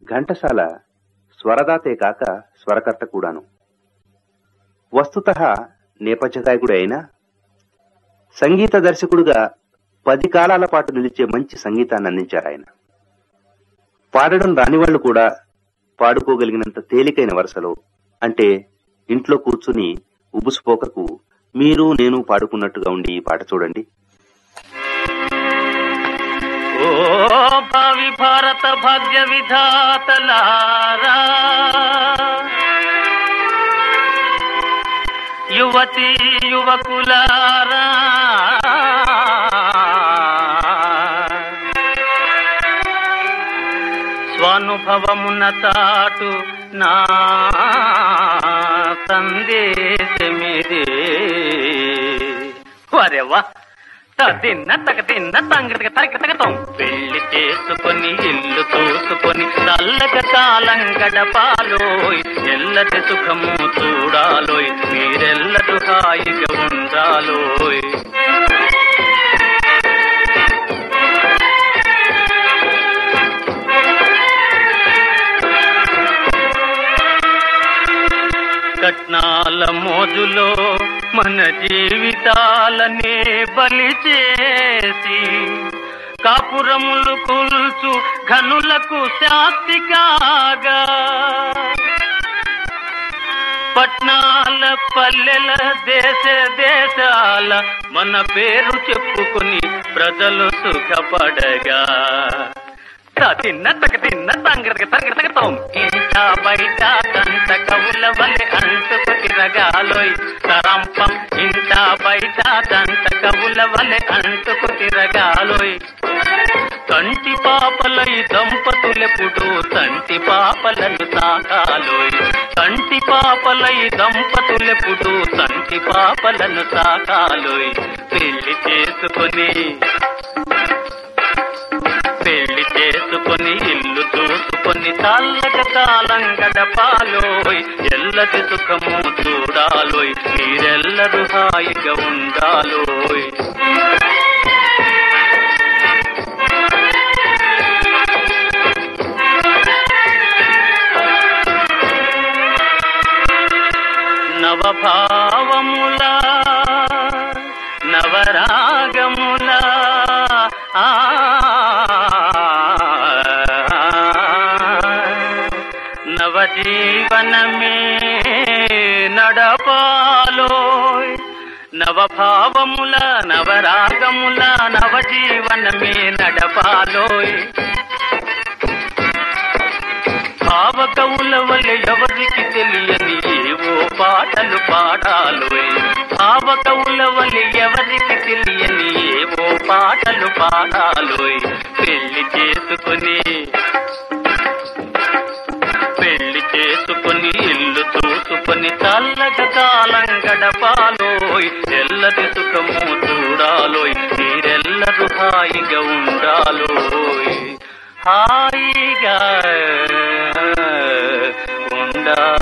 ఘంటసాల స్వరదాతే కాక స్వరకర్త కూడాను వస్తుత నేపథ్య గాయకుడు అయినా సంగీత దర్శకుడుగా పది కాలాల పాటు నిలిచే మంచి సంగీతాన్ని అందించారు ఆయన పాడడం రాని వాళ్ళు కూడా పాడుకోగలిగినంత తేలికైన వరుసలో అంటే ఇంట్లో కూర్చుని ఉబుసుపోకకు మీరు నేను పాడుకున్నట్టుగా ఉండి ఈ పాట చూడండి ఓ భావి భారత భాగ్య విధాతలారా యువతి యువకులారా స్వానుభవమున తాటు నా సందేశమిదే వరేవా తిన్న తగ తిన్న తంగతిక తగ తగతం పెళ్లి చేసుకొని ఇల్లు చూసుకొని చల్లగ కాలం గడపాలోయ్ ఎల్లటి సుఖము చూడాలోయ్ మీరెల్లరు హాయిగా ఉండాలోయ్ కట్నాల మోజులో మన జీవితాలనే బలి చేసి కాపురములు కూల్చు ఘనులకు శాస్తి కాగా పట్నాల పల్లెల దేశ దేశాల మన పేరు చెప్పుకుని ప్రజలు సుఖపడగా తిన్న తగ తిన్న తంగరగ తరగ తగతాం ఇంట బయట దంత కవుల వలె అంటుకు తిరగాలోయ్ తరంపం ఇంట బయట దంత కవుల వలె అంటుకు తిరగాలోయ్ తంటి పాపలై దంపతులెప్పుడు తంటి పాపలను సాకాలోయ్ తంటి పాపలై దంపతులెప్పుడు తంటి పాపలను సాకాలోయ్ పెళ్లి చేసుకుని పెళ్లి చేసుకొని ఇల్లు చూసుకొని చల్లగ కాలం గడపాలోయ్ ఎల్లది సుఖము చూడాలోయ్ మీరెల్లరూ హాయిగా ఉండాలోయ్ నవభావముల నవరాగముల ఆ నవజీవనమే నడపాలోయ్ నవభావముల నవరాగముల నవజీవనమే నడపాలోయ్ భావకవుల వల్ల ఎవరికి తెలియని ఏవో పాటలు పాడాలోయ్ భావకవుల వల్ల ఎవరికి తెలియని ఏవో పాటలు పాడాలోయ్ పెళ్లి చేసుకుని పెళ్లి చేసుకుని ఇల్లు చూసుకొని చల్లగ కాలం గడపాలోయ్ ఎల్లది సుఖము చూడాలోయ్ మీరెల్లరూ హాయిగా ఉండాలోయ్ హాయిగా ఉండాలోయ్